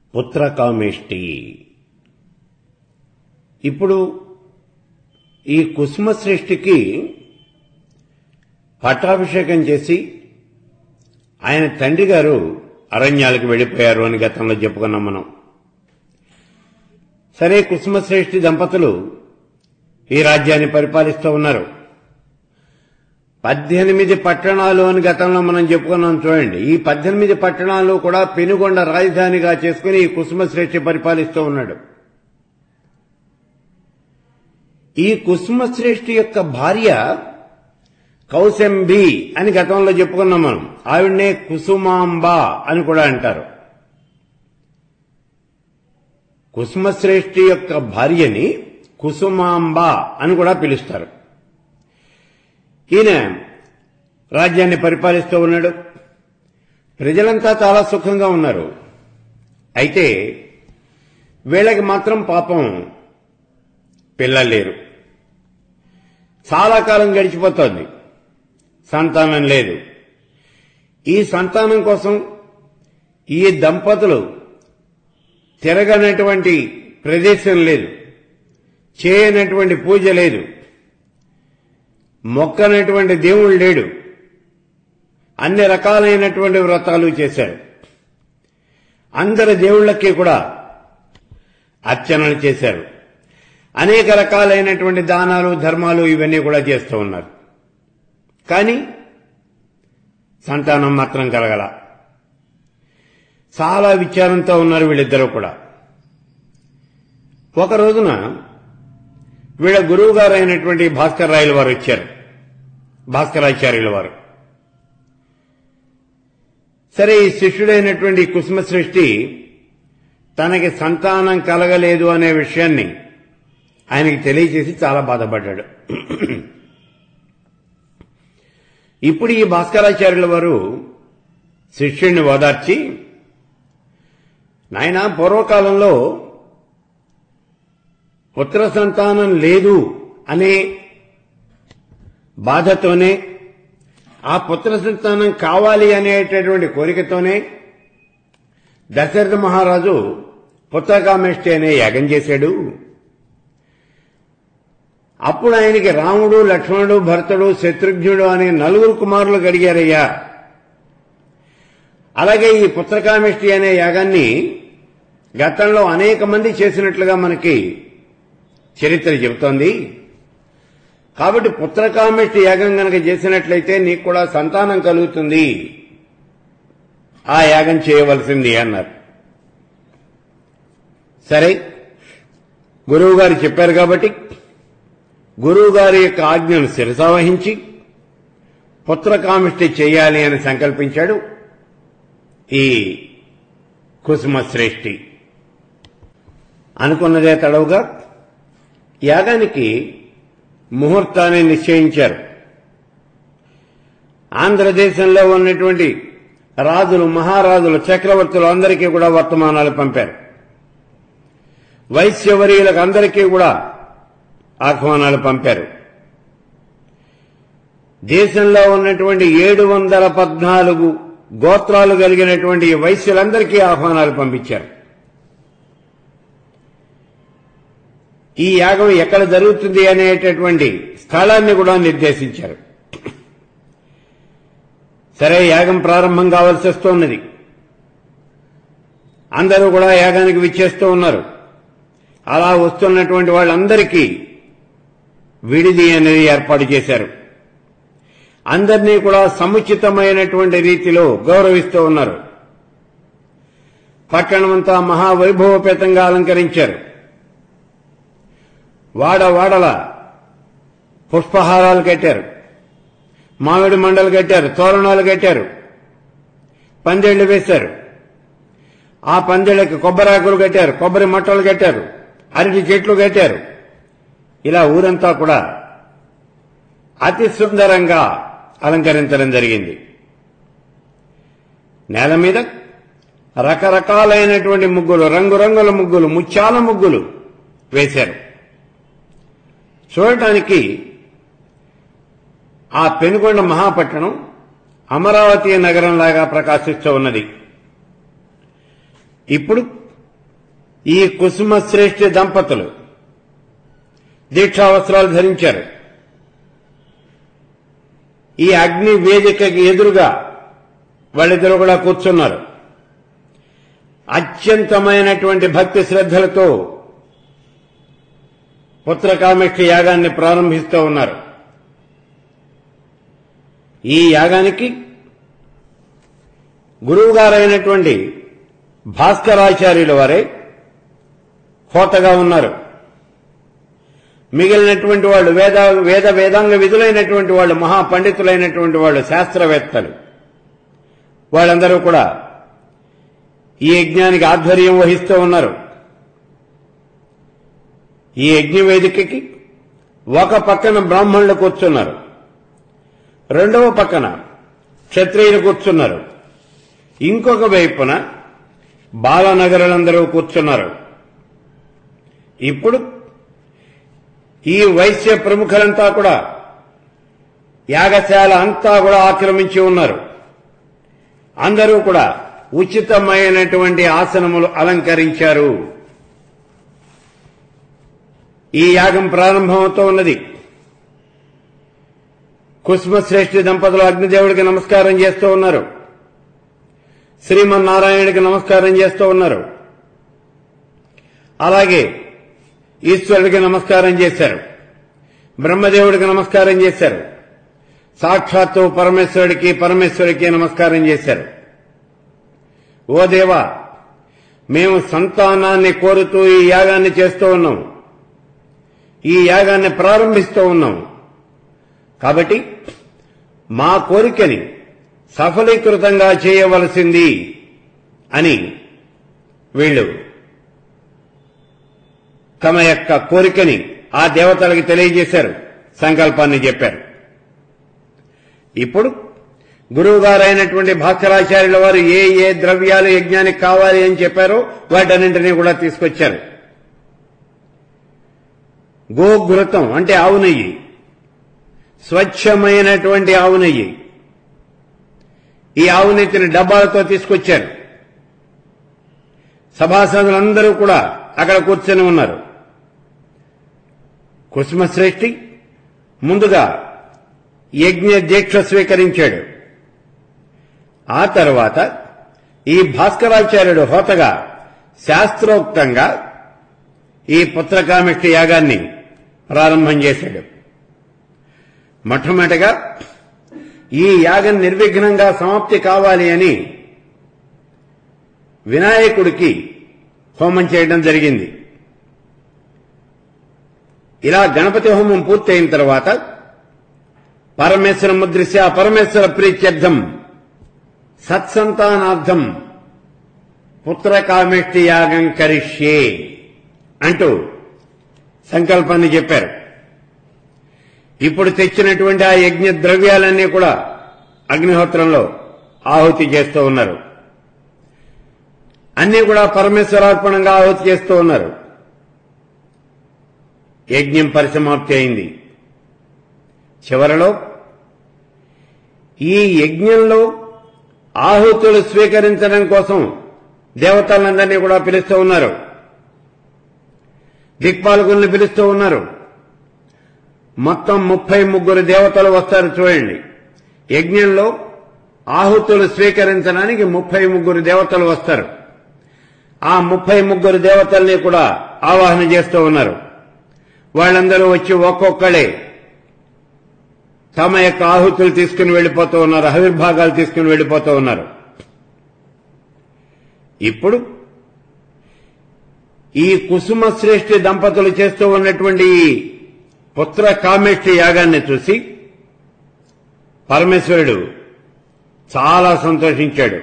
పుత్రకామేష్టి ఇప్పుడు ఈ కుసుమ సృష్టికి పట్టాభిషేకం చేసి ఆయన తండ్రి గారు అరణ్యాలకు వెళ్ళిపోయారు అని గతంలో చెప్పుకున్నాం మనం సరే కుసుమశ్రేష్ఠి దంపతులు ఈ రాజ్యాన్ని పరిపాలిస్తూ ఉన్నారు పద్దెనిమిది పట్టణాలు అని గతంలో మనం చెప్పుకున్నాం చూడండి ఈ పద్దెనిమిది పట్టణాలు కూడా పెనుగొండ రాజధానిగా చేసుకుని ఈ కుసుమశ్రేష్ఠి పరిపాలిస్తూ ఉన్నాడు ఈ కుసుమశ్రేష్ఠి యొక్క భార్య కౌశంబి అని గతంలో చెప్పుకున్నాం మనం ఆవిడనే కుసుమాంబ అని కూడా అంటారు కుసుమశ్రేష్ఠి యొక్క భార్యని కుసుమాంబ అని కూడా పిలుస్తారు ఈయన రాజ్యాన్ని పరిపాలిస్తూ ఉన్నాడు ప్రజలంతా చాలా సుఖంగా ఉన్నారు అయితే వీళ్ళకి మాత్రం పాపం పిల్లలు లేరు చాలా కాలం గడిచిపోతోంది సంతానం లేదు ఈ సంతానం కోసం ఈ దంపతులు తిరగనటువంటి ప్రదేశం లేదు చేయనటువంటి పూజ లేదు మొక్కనటువంటి దేవుడు లేడు అన్ని రకాలైనటువంటి వ్రతాలు చేశారు అందరి దేవుళ్ళకి కూడా అర్చనలు చేశారు అనేక రకాలైనటువంటి దానాలు ధర్మాలు ఇవన్నీ కూడా చేస్తూ ఉన్నారు కానీ సంతానం మాత్రం కలగల చాలా విచారంతో ఉన్నారు వీళ్ళిద్దరూ కూడా ఒక రోజున వీళ్ళ గురువు గారు అయినటువంటి భాస్కర్ రాయల వారు వచ్చారు భాస్కరాచార్యుల వారు సరే ఈ శిష్యుడైనటువంటి కుసుమ సృష్టి తనకి సంతానం కలగలేదు అనే విషయాన్ని ఆయనకి తెలియచేసి చాలా బాధపడ్డాడు ఇప్పుడు ఈ భాస్కరాచార్యుల వారు శిష్యుణ్ణి ఓదార్చి నాయన పూర్వకాలంలో పుత్ర సంతానం లేదు అనే బాధతోనే ఆ పుత్ర సంతానం కావాలి అనేటటువంటి కోరికతోనే దశరథ మహారాజు పుత్రకామేష్టి అనే యాగం చేశాడు అప్పుడు ఆయనకి రాముడు లక్ష్మణుడు భరతుడు శత్రుఘ్నుడు అనే నలుగురు కుమారులు గడిగారయ్యా అలాగే ఈ పుత్రకామేష్టి అనే యాగాన్ని గతంలో అనేక మంది చేసినట్లుగా మనకి చరిత్ర చెబుతోంది కాబట్టి పుత్రకామేష్టి యాగం గనక చేసినట్లయితే నీకు కూడా సంతానం కలుగుతుంది ఆ యాగం చేయవలసింది అన్నారు సరే గురువు గారు చెప్పారు కాబట్టి గురువు గారి యొక్క ఆజ్ఞను శిరసావహించి పుత్రకామిష్టి చేయాలి అని సంకల్పించాడు ఈ కుసుమ శ్రేష్ఠి అనుకున్నదే తడవుగా యాగానికి ముహూర్తాన్ని నిశ్చయించారు ఆంధ్రదేశంలో ఉన్నటువంటి రాజులు మహారాజులు చక్రవర్తులు అందరికీ కూడా వర్తమానాలు పంపారు వైశ్యవరీయులకు అందరికీ కూడా ఆహ్వానాలు పంపారు దేశంలో ఉన్నటువంటి ఏడు వందల పద్నాలుగు గోత్రాలు కలిగినటువంటి వైశ్యులందరికీ ఆహ్వానాలు పంపించారు ఈ యాగం ఎక్కడ జరుగుతుంది అనేటటువంటి స్థలాన్ని కూడా నిర్దేశించారు సరే యాగం ప్రారంభం కావాల్సి వస్తున్నది అందరూ కూడా యాగానికి విచ్చేస్తూ ఉన్నారు అలా వస్తున్నటువంటి వాళ్ళందరికీ విడిది అనేది ఏర్పాటు చేశారు అందరినీ కూడా సముచితమైనటువంటి రీతిలో గౌరవిస్తూ ఉన్నారు పట్టణమంతా మహావైభవపేతంగా అలంకరించారు వాడ వాడల పుష్పహారాలు కట్టారు మామిడి మండలు కట్టారు తోరణాలు కట్టారు పందేళ్లు వేశారు ఆ పందేళ్లకి కొబ్బరాకులు కట్టారు కొబ్బరి మట్టలు కట్టారు అరటి చెట్లు కట్టారు ఇలా ఊరంతా కూడా అతి సుందరంగా అలంకరించడం జరిగింది నేల మీద రకరకాలైనటువంటి ముగ్గులు రంగురంగుల ముగ్గులు ముత్యాల ముగ్గులు వేశారు చూడటానికి ఆ పెనుగొండ మహాపట్టణం అమరావతి నగరంలాగా ప్రకాశిస్తూ ఉన్నది ఇప్పుడు ఈ కుసుమ శ్రేష్ఠ దంపతులు దీక్షా వస్త్రాలు ధరించారు ఈ అగ్ని వేదికకి ఎదురుగా వాళ్ళిద్దరూ కూడా కూర్చున్నారు అత్యంతమైనటువంటి భక్తి శ్రద్ధలతో పుత్రకామేష్టి యాగాన్ని ప్రారంభిస్తూ ఉన్నారు ఈ యాగానికి గురువుగారైనటువంటి భాస్కరాచార్యుల వారే హోతగా ఉన్నారు మిగిలినటువంటి వాళ్ళు వేద వేద వేదాంగ విధులైనటువంటి వాళ్ళు మహాపండితులైనటువంటి వాళ్ళు శాస్త్రవేత్తలు వాళ్ళందరూ కూడా ఈ యజ్ఞానికి ఆధ్వర్యం వహిస్తూ ఉన్నారు ఈ యజ్ఞ వేదికకి ఒక పక్కన బ్రాహ్మణులు కూర్చున్నారు రెండవ పక్కన క్షత్రియులు కూర్చున్నారు ఇంకొక వైపున బాలనగరులందరూ కూర్చున్నారు ఇప్పుడు ఈ వైశ్య ప్రముఖులంతా కూడా యాగశాల అంతా కూడా ఆక్రమించి ఉన్నారు అందరూ కూడా ఉచితమైనటువంటి ఆసనములు అలంకరించారు ఈ యాగం ప్రారంభమవుతూ ఉన్నది కుసుమశ్రేష్ఠి దంపతులు అగ్నిదేవుడికి నమస్కారం చేస్తూ ఉన్నారు శ్రీమన్నారాయణుడికి నమస్కారం చేస్తూ ఉన్నారు అలాగే ఈశ్వరుడికి నమస్కారం చేశారు బ్రహ్మదేవుడికి నమస్కారం చేశారు సాక్షాత్తు పరమేశ్వరుడికి పరమేశ్వరుడికి నమస్కారం చేశారు ఓ దేవా మేము సంతానాన్ని కోరుతూ ఈ యాగాన్ని చేస్తూ ఉన్నాం ఈ యాగాన్ని ప్రారంభిస్తూ ఉన్నాం కాబట్టి మా కోరికని సఫలీకృతంగా చేయవలసింది అని వీళ్ళు తమ యొక్క కోరికని ఆ దేవతలకి తెలియజేశారు సంకల్పాన్ని చెప్పారు ఇప్పుడు గురువు గారైనటువంటి భాస్కరాచార్యుల వారు ఏ ఏ ద్రవ్యాలు యజ్ఞానికి కావాలి అని చెప్పారో వాటన్నింటినీ కూడా తీసుకొచ్చారు గోఘృతం అంటే ఆవు నెయ్యి స్వచ్ఛమైనటువంటి ఆవు నెయ్యి ఈ ఆవు నెయ్యిని డబ్బాలతో తీసుకొచ్చారు సభాసదులందరూ కూడా అక్కడ కూర్చొని ఉన్నారు కుసుమశ్రేష్ఠి ముందుగా యజ్ఞ దీక్ష స్వీకరించాడు ఆ తర్వాత ఈ భాస్కరాచార్యుడు హోతగా శాస్త్రోక్తంగా ఈ పుత్రకామిష్టి యాగాన్ని ప్రారంభం చేశాడు మొట్టమొదటిగా ఈ యాగం నిర్విఘ్నంగా సమాప్తి కావాలి అని వినాయకుడికి హోమం చేయడం జరిగింది ఇలా గణపతి హోమం పూర్తయిన తర్వాత పరమేశ్వర ముద్రిశ్య పరమేశ్వర ప్రీత్యర్థం సత్సంతానార్థం పుత్రకామేష్టి యాగం కరిష్యే అంటూ సంకల్పాన్ని చెప్పారు ఇప్పుడు తెచ్చినటువంటి ఆ యజ్ఞ ద్రవ్యాలన్నీ కూడా అగ్నిహోత్రంలో ఆహుతి చేస్తూ ఉన్నారు అన్నీ కూడా పరమేశ్వరార్పణంగా ఆహుతి చేస్తూ ఉన్నారు యజ్ఞం పరిసమాప్తి అయింది చివరలో ఈ యజ్ఞంలో ఆహుతులు స్వీకరించడం కోసం దేవతలందరినీ కూడా పిలుస్తూ ఉన్నారు దిక్పాలకుల్ని పిలుస్తూ ఉన్నారు మొత్తం ముప్పై ముగ్గురు దేవతలు వస్తారు చూడండి యజ్ఞంలో ఆహుతులు స్వీకరించడానికి ముప్పై ముగ్గురు దేవతలు వస్తారు ఆ ముప్పై ముగ్గురు దేవతల్ని కూడా ఆవాహన చేస్తూ ఉన్నారు వాళ్ళందరూ వచ్చి ఒక్కొక్కడే తమ యొక్క ఆహుతులు తీసుకుని వెళ్లిపోతూ ఉన్నారు ఆవిర్భాగాలు తీసుకుని వెళ్లిపోతూ ఉన్నారు ఇప్పుడు ఈ కుసుమ శ్రేష్ఠి దంపతులు చేస్తూ ఉన్నటువంటి ఈ పుత్ర కామేష్టి యాగాన్ని చూసి పరమేశ్వరుడు చాలా సంతోషించాడు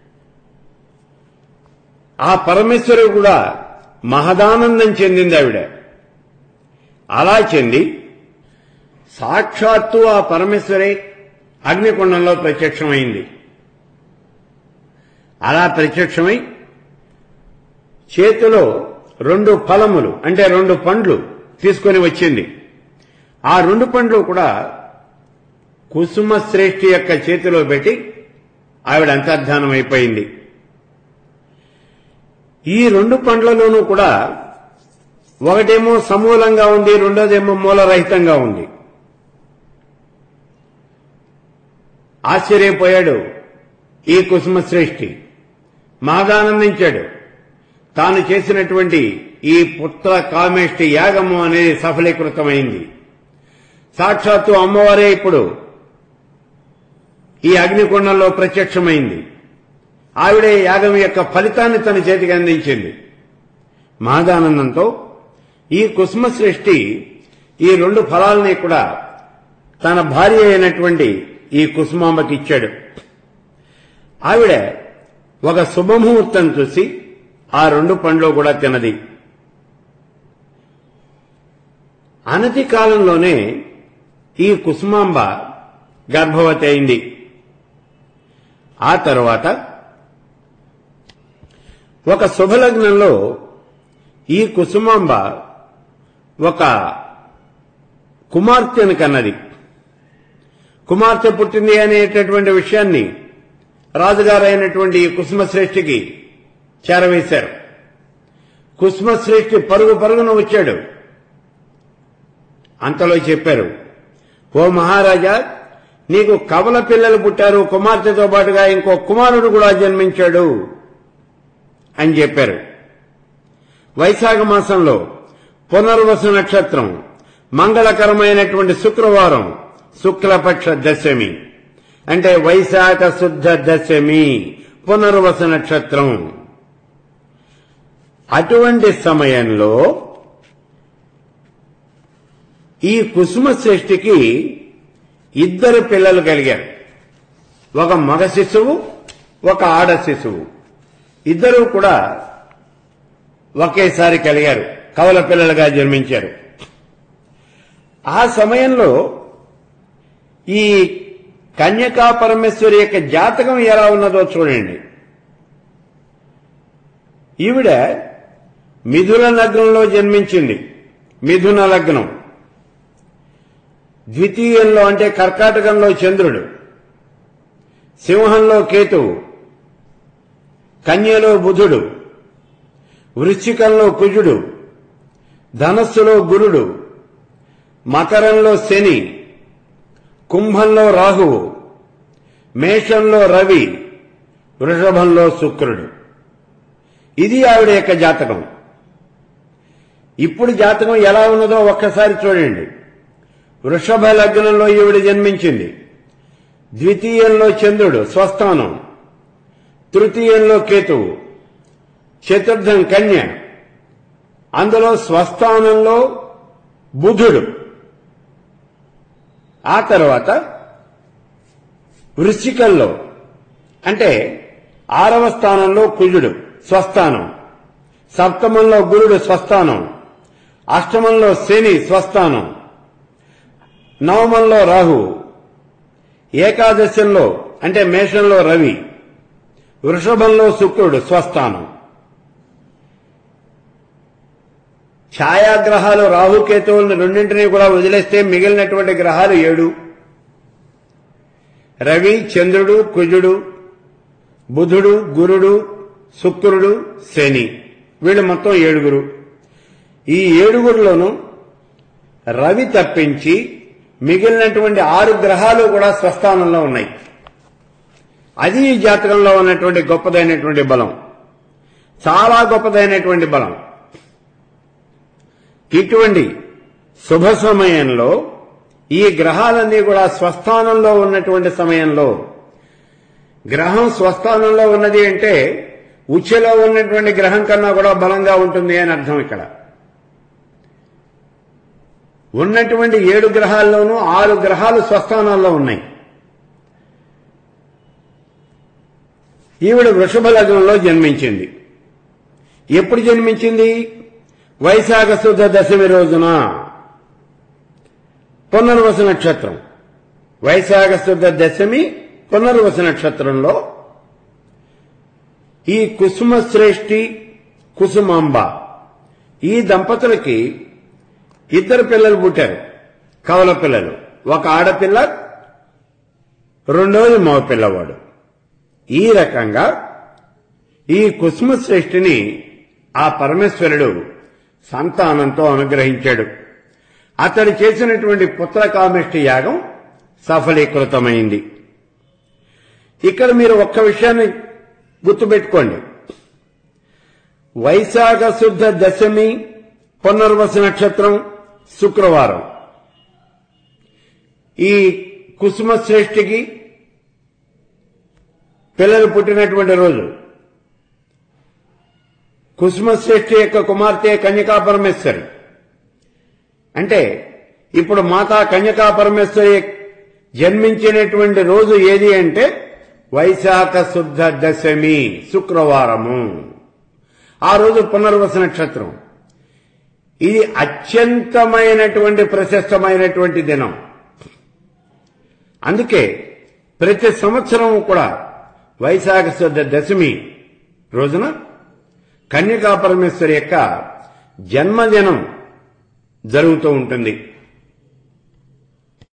ఆ పరమేశ్వరుడు కూడా మహదానందం చెందింది ఆవిడ అలా చెంది సాక్షాత్తు ఆ పరమేశ్వరే అగ్నికుండంలో ప్రత్యక్షమైంది అలా ప్రత్యక్షమై చేతిలో రెండు ఫలములు అంటే రెండు పండ్లు తీసుకొని వచ్చింది ఆ రెండు పండ్లు కూడా కుసుమ శ్రేష్ఠి యొక్క చేతిలో పెట్టి ఆవిడ అంతర్ధానం అయిపోయింది ఈ రెండు పండ్లలోనూ కూడా ఒకటేమో సమూలంగా ఉంది రెండోదేమో మూలరహితంగా ఉంది ఆశ్చర్యపోయాడు ఈ కుసుమశ్రేష్ఠి మాదానందించాడు తాను చేసినటువంటి ఈ పుత్ర కామేష్టి యాగము అనేది సఫలీకృతమైంది సాక్షాత్తు అమ్మవారే ఇప్పుడు ఈ అగ్నికుండంలో ప్రత్యక్షమైంది ఆవిడే యాగం యొక్క ఫలితాన్ని తన చేతికి అందించింది మహదానందంతో ఈ కుసుమశ్రేష్ఠి ఈ రెండు ఫలాలని కూడా తన భార్య అయినటువంటి ఈ కుసుమాంబకి ఇచ్చాడు ఆవిడ ఒక శుభముహూర్తం చూసి ఆ రెండు పండ్లు కూడా తినది అనతి కాలంలోనే ఈ కుసుమాంబ గర్భవతి అయింది ఆ తరువాత ఒక శుభలగ్నంలో ఈ కుసుమాంబ ఒక కుమార్తెను కన్నది కుమార్తె పుట్టింది అనేటటువంటి విషయాన్ని రాజుగారైనటువంటి ఈ కుసుమశ్రేష్ఠికి చేరవేశారు కుసుమశ్రేష్ఠి పరుగు పరుగున వచ్చాడు అంతలో చెప్పారు ఓ మహారాజా నీకు కవల పిల్లలు పుట్టారు కుమార్తెతో పాటుగా ఇంకో కుమారుడు కూడా జన్మించాడు అని చెప్పారు వైశాఖ మాసంలో పునర్వసు నక్షత్రం మంగళకరమైనటువంటి శుక్రవారం శుక్లపక్ష దశమి అంటే వైశాఖ శుద్ధ దశమి పునర్వసు నక్షత్రం అటువంటి సమయంలో ఈ కుసుమ శ్రేష్ఠికి ఇద్దరు పిల్లలు కలిగారు ఒక మగ శిశువు ఒక ఆడ శిశువు ఇద్దరూ కూడా ఒకేసారి కలిగారు కవల పిల్లలుగా జన్మించారు ఆ సమయంలో ఈ కన్యకా పరమేశ్వరి యొక్క జాతకం ఎలా ఉన్నదో చూడండి ఈవిడ మిథున లగ్నంలో జన్మించింది మిథున లగ్నం ద్వితీయంలో అంటే కర్కాటకంలో చంద్రుడు సింహంలో కేతువు కన్యలో బుధుడు వృశ్చికంలో కుజుడు ధనస్సులో గురుడు మకరంలో శని కుంభంలో రాహువు మేషంలో రవి వృషభంలో శుక్రుడు ఇది ఆవిడ యొక్క జాతకం ఇప్పుడు జాతకం ఎలా ఉన్నదో ఒక్కసారి చూడండి వృషభ లగ్నంలో ఈవిడ జన్మించింది ద్వితీయంలో చంద్రుడు స్వస్థానం తృతీయంలో కేతువు చతుర్థం కన్య అందులో స్వస్థానంలో బుధుడు ఆ తర్వాత వృశ్చికంలో అంటే ఆరవ స్థానంలో కుజుడు స్వస్థానం సప్తమంలో గురుడు స్వస్థానం అష్టమంలో శని స్వస్థానం నవమంలో రాహు ఏకాదశంలో అంటే మేషంలో రవి వృషభంలో శుక్రుడు స్వస్థానం ఛాయాగ్రహాలు రాహుకేతువులను రెండింటినీ కూడా వదిలేస్తే మిగిలినటువంటి గ్రహాలు ఏడు రవి చంద్రుడు కుజుడు బుధుడు గురుడు శుక్రుడు శని వీళ్ళు మొత్తం ఏడుగురు ఈ ఏడుగురులోనూ రవి తప్పించి మిగిలినటువంటి ఆరు గ్రహాలు కూడా స్వస్థానంలో ఉన్నాయి అది ఈ జాతకంలో ఉన్నటువంటి గొప్పదైనటువంటి బలం చాలా గొప్పదైనటువంటి బలం ఇటువంటి శుభ సమయంలో ఈ గ్రహాలన్నీ కూడా స్వస్థానంలో ఉన్నటువంటి సమయంలో గ్రహం స్వస్థానంలో ఉన్నది అంటే ఉచ్ఛలో ఉన్నటువంటి గ్రహం కన్నా కూడా బలంగా ఉంటుంది అని అర్థం ఇక్కడ ఉన్నటువంటి ఏడు గ్రహాల్లోనూ ఆరు గ్రహాలు స్వస్థానాల్లో ఉన్నాయి ఈవిడ వృషభ లగ్నంలో జన్మించింది ఎప్పుడు జన్మించింది వైశాఖ శుద్ధ దశమి రోజున పునర్వసు నక్షత్రం వైశాఖ శుద్ధ దశమి పునర్వసు నక్షత్రంలో ఈ కుసుమ శ్రేష్ఠి కుసుమాంబ ఈ దంపతులకి ఇద్దరు పిల్లలు పుట్టారు కవల పిల్లలు ఒక ఆడపిల్ల రెండోది మగ పిల్లవాడు ఈ రకంగా ఈ కుసుమ శ్రేష్ఠిని ఆ పరమేశ్వరుడు సంతానంతో అనుగ్రహించాడు అతడు చేసినటువంటి పుత్రకామిష్టి యాగం సఫలీకృతమైంది ఇక్కడ మీరు ఒక్క విషయాన్ని గుర్తుపెట్టుకోండి వైశాఖ శుద్ధ దశమి పునర్వస నక్షత్రం శుక్రవారం ఈ కుసుమ శ్రేష్ఠికి పిల్లలు పుట్టినటువంటి రోజు కుసుమ శ్రేష్ఠి యొక్క కుమార్తె కన్యకా పరమేశ్వరి అంటే ఇప్పుడు మాతా కన్యకా పరమేశ్వరి జన్మించినటువంటి రోజు ఏది అంటే వైశాఖ శుద్ధ దశమి శుక్రవారము ఆ రోజు పునర్వస నక్షత్రం ఇది అత్యంతమైనటువంటి ప్రశస్తమైనటువంటి దినం అందుకే ప్రతి సంవత్సరం కూడా వైశాఖ శుద్ధ దశమి రోజున కన్యకా పరమేశ్వరి యొక్క జన్మదినం జరుగుతూ ఉంటుంది